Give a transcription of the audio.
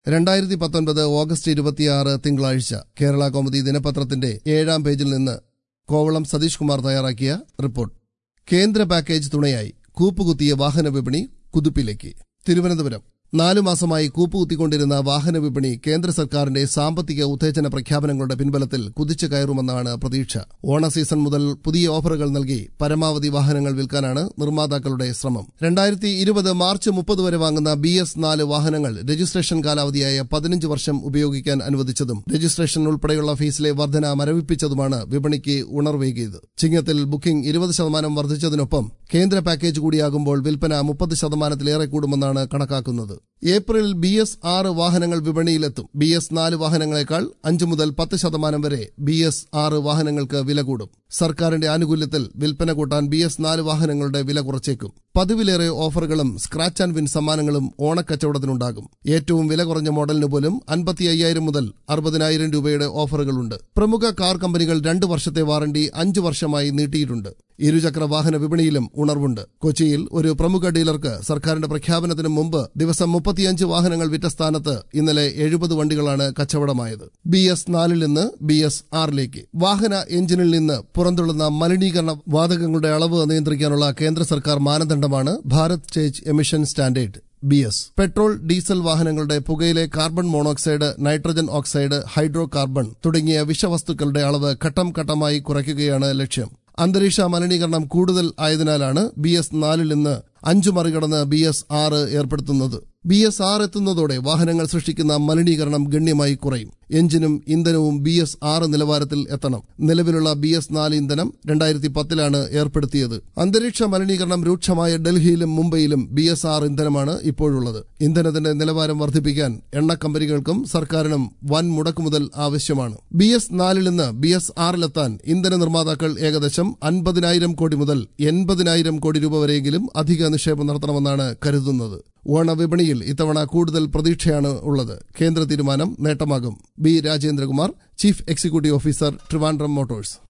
രണ്ടായിരത്തി പത്തൊൻപത് ഓഗസ്റ്റ് ഇരുപത്തിയാറ് തിങ്കളാഴ്ച കേരള കൗമുദി ദിനപത്രത്തിന്റെ ഏഴാം പേജിൽ നിന്ന് കോവളം സതീഷ് കുമാർ തയ്യാറാക്കിയ റിപ്പോർട്ട് കേന്ദ്ര പാക്കേജ് തുണയായി കൂപ്പുകുത്തിയ വാഹന വിപണി കുതിപ്പിലേക്ക് തിരുവനന്തപുരം നാലു മാസമായി കൂപ്പുകുത്തിക്കൊണ്ടിരുന്ന വാഹന വിപണി കേന്ദ്ര സർക്കാരിന്റെ സാമ്പത്തിക ഉത്തേജന പ്രഖ്യാപനങ്ങളുടെ പിൻബലത്തിൽ കുതിച്ചു കയറുമെന്നാണ് പ്രതീക്ഷ ഓണ സീസൺ മുതൽ പുതിയ ഓഫറുകൾ നൽകി പരമാവധി വാഹനങ്ങൾ വിൽക്കാനാണ് നിർമ്മാതാക്കളുടെ ശ്രമം രണ്ടായിരത്തി ഇരുപത് മാർച്ച് മുപ്പത് വരെ വാങ്ങുന്ന ബി എസ് നാല് വാഹനങ്ങൾ രജിസ്ട്രേഷൻ കാലാവധിയായ പതിനഞ്ച് വർഷം ഉപയോഗിക്കാൻ അനുവദിച്ചതും രജിസ്ട്രേഷൻ ഉൾപ്പെടെയുള്ള ഫീസിലെ വർധന മരവിപ്പിച്ചതുമാണ് വിപണിക്ക് ഉണർവേകിയത് ചിങ്ങത്തിൽ ബുക്കിംഗ് ഇരുപത് ശതമാനം വർദ്ധിച്ചതിനൊപ്പം കേന്ദ്ര പാക്കേജ് കൂടിയാകുമ്പോൾ വിൽപ്പന മുപ്പത് ശതമാനത്തിലേറെ കൂടുമെന്നാണ് കണക്കാക്കുന്നത് ഏപ്രിലിൽ ബി എസ് ആറ് വാഹനങ്ങൾ വിപണിയിലെത്തും ബി എസ് നാല് വാഹനങ്ങളെക്കാൾ അഞ്ച് മുതൽ പത്ത് ശതമാനം വരെ ബി എസ് ആറ് വാഹനങ്ങൾക്ക് വില കൂടും സർക്കാരിന്റെ ആനുകൂല്യത്തിൽ വിൽപ്പന കൂട്ടാൻ ബി എസ് നാല് വാഹനങ്ങളുടെ വില കുറച്ചേക്കും പതിവിലേറെ ഓഫറുകളും സ്ക്രാച്ച് ആൻഡ് വിൻ സമ്മാനങ്ങളും ഓണക്കച്ചവടത്തിനുണ്ടാകും ഏറ്റവും വില കുറഞ്ഞ മോഡലിന് പോലും അൻപത്തി അയ്യായിരം മുതൽ അറുപതിനായിരം രൂപയുടെ ഓഫറുകളുണ്ട് പ്രമുഖ കാർ കമ്പനികൾ രണ്ടു വർഷത്തെ വാറണ്ടി അഞ്ചു വർഷമായി നീട്ടിയിട്ടുണ്ട് ഇരുചക്ര വാഹന വിപണിയിലും ഉണർവുണ്ട് കൊച്ചിയിൽ ഒരു പ്രമുഖ ഡീലർക്ക് സർക്കാരിന്റെ പ്രഖ്യാപനത്തിന് മുമ്പ് ദിവസം മുപ്പത്തിയഞ്ച് വാഹനങ്ങൾ വിറ്റ സ്ഥാനത്ത് ഇന്നലെ എഴുപത് വണ്ടികളാണ് കച്ചവടമായത് ബി എസ് നാലിൽ നിന്ന് ബി എസ് ആറിലേക്ക് വാഹന എഞ്ചിനിൽ നിന്ന് പുറന്തള്ളുന്ന മലിനീകരണ വാതകങ്ങളുടെ അളവ് നിയന്ത്രിക്കാനുള്ള കേന്ദ്ര സർക്കാർ മാനദണ്ഡമാണ് Bharat stage emission standard B S petrol diesel വാഹനങ്ങളുടെ പുകയിലെ carbon monoxide nitrogen oxide hydrocarbon തുടങ്ങിയ വിഷവസ്തുക്കളുടെ അളവ് ഘട്ടം ഘട്ടമായി കുറയ്ക്കുകയാണ് ലക്ഷ്യം അന്തരീക്ഷ മലിനീകരണം കൂടുതൽ ആയതിനാലാണ് ബി എസ് നാലിൽ നിന്ന് അഞ്ചു മറികടന്ന് ബി എസ് ആറ് ഏർപ്പെടുത്തുന്നത് ബി എസ് ആറ് എത്തുന്നതോടെ വാഹനങ്ങൾ സൃഷ്ടിക്കുന്ന മലിനീകരണം ഗണ്യമായി കുറയും എഞ്ചിനും ഇന്ധനവും ബി എസ് ആറ് നിലവാരത്തിൽ എത്തണം നിലവിലുള്ള ബി എസ് നാല് ഇന്ധനം രണ്ടായിരത്തി പത്തിലാണ് ഏർപ്പെടുത്തിയത് അന്തരീക്ഷ മലിനീകരണം രൂക്ഷമായ ഡൽഹിയിലും മുംബൈയിലും ബി എസ് ആറ് ഇന്ധനമാണ് ഇപ്പോഴുള്ളത് ഇന്ധനത്തിന്റെ നിലവാരം വർദ്ധിപ്പിക്കാൻ എണ്ണ കമ്പനികൾക്കും സർക്കാരിനും വൻ മുടക്കുമുതൽ ആവശ്യമാണ് ബി എസ് നാലിൽ നിന്ന് ബി എസ് ആറിലെത്താൻ ഇന്ധന നിർമ്മാതാക്കൾ ഏകദേശം അൻപതിനായിരം കോടി മുതൽ എൺപതിനായിരം കോടി രൂപ വരെയെങ്കിലും അധിക നിക്ഷേപം നടത്തണമെന്നാണ് കരുതുന്നത് ഓണവിപണിയിൽ ഇത്തവണ കൂടുതൽ പ്രതീക്ഷയാണ് ഉള്ളത് കേന്ദ്ര തീരുമാനം നേട്ടമാകും B Rajendrakumar chief executive officer Trivandrum Motors